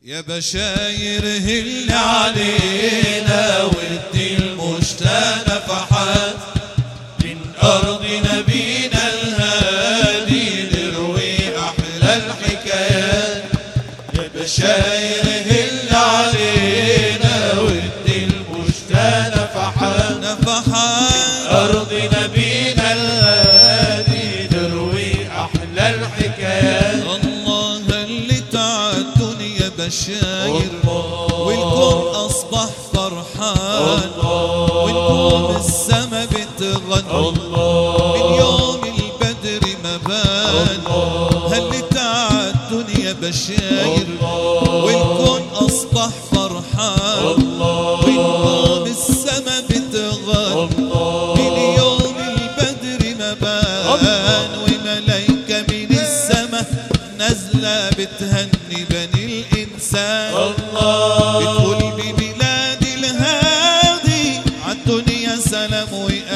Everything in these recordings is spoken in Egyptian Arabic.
يا بشاير هل علينا ودي المشتى نفحات من أرض نبينا الهادي نروي أحلى الحكايات يا بشاير هل علينا ودي المشتى نفحات نفحات أرض نبينا الهادي نروي أحلى الحكايات الله اللي تعدني يا بشاير والكون أصبح فرحان والكون السما بتغني من يوم البدر ما بان هل تعدني يا بشاير والكون أصبح فرحان والكون السما بتغني من يوم البدر ما بان وملايكة من السما نازلة بتهني بني الإنسان بتقول ببلاد الهادي عالدنيا سلام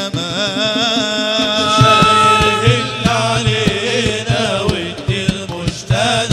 وأمان هل علينا ودي المشتى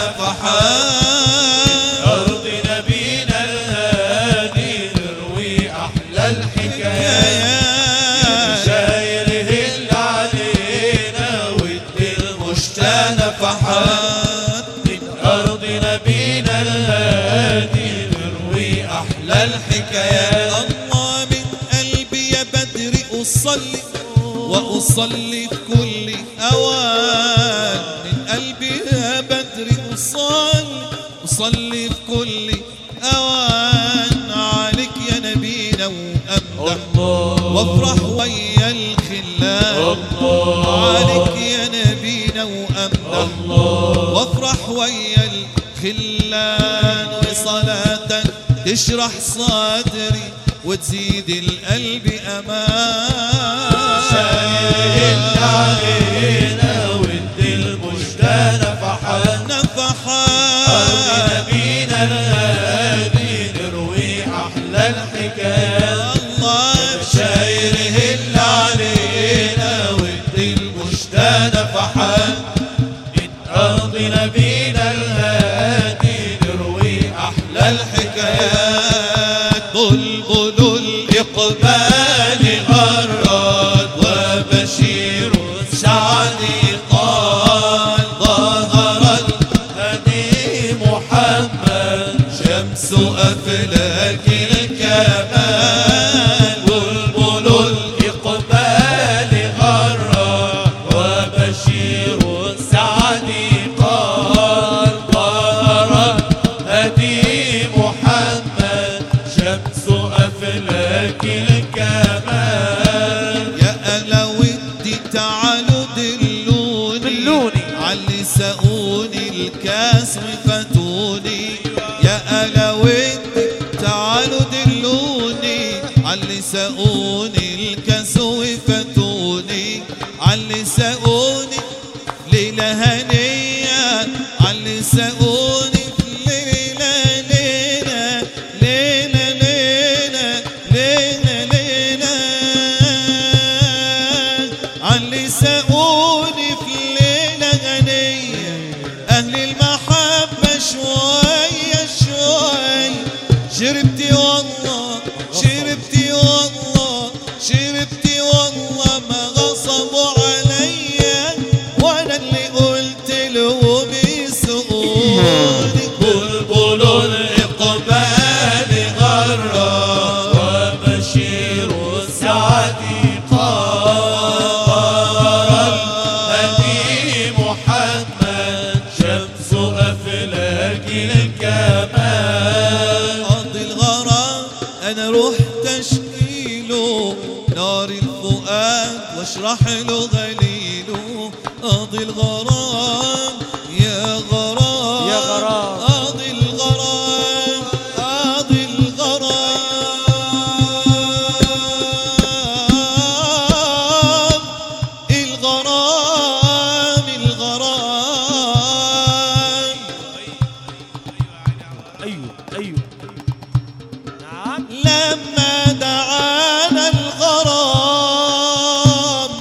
نفحات أرض نبينا الهادي نروي أحلى الحكايات شاير هل علينا ودي المشتى نفحات من أرض نبينا الهادي نروي أحلى الحكايات الله من قلبي يا بدري أصلي وأصلي في كل أوان من قلبي يا بدري أصلي أصلي في كل أوان عليك يا نبينا وأمدح وافرح ويا الخلان عليك يا نبينا وأمدح وافرح ويا الخلان وصلاتك تشرح صدري وتزيد القلب أمان هل علينا ودي المشتى نفحات نفحات نبينا الهادي نروي أحلى الحكايات الله شاير هل علينا ودي المشتى نفحات من أرض نبينا الهادي نروي أحلى الحكايات بلبل الإقبال غرد وبشير سعدي قال ظهر الهدي محمد شمس أفلاك الكمال بلبل الإقبال غرد وبشير سعدي قال ظهر الهدي محمد شمس أفلاك الكمال يا ألا ودي تعالوا دلوني دلوني. علي سقوني الكاس وفاتوني يا ألا ودي تعالوا دلوني علي سقوني الكاس وفاتوني علي سقوني ليلة هنية علي سقوني ليلة ليلة ليلة ليلة ليلة ليلة علي سقوني في ليلة غنية أهل المحبة شوية شوية شربتي والله شربتي والله شربتي والله ما غصبوا عليا وانا اللي قلت لهم يسقوني بلبل الإقبال غرى وبشير السعد قال هدي محمد شمس أفلاك الكمال قضي الغرام انا روح تشكيله نار الفؤاد واشرح له غليله قضي الغرام يا غرام يا غرام. قضي الغرام قضي الغرام الغرام الغرام أيوه أيوه نعم لما دعانا الغرام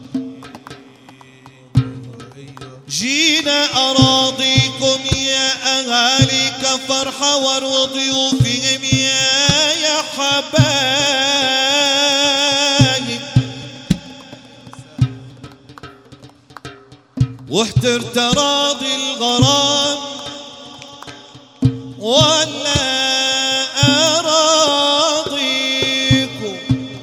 جينا أراضيكم يا أهاليك فرحة وضيوفهم يا يا حبايب واحتر تراضي الغرام ولا أراضيكم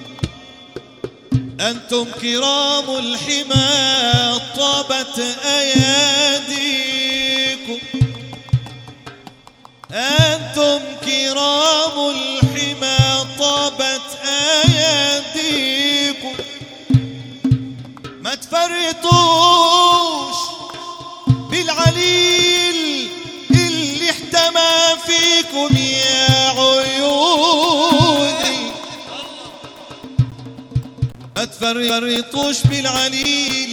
أنتم كرام الحمى طابت أياديكم أنتم كرام الحمى طابت أياديكم ما تفرطوش بالعليل اللي احتمى فيكم يا عيوني ما تفرطوش بالعليل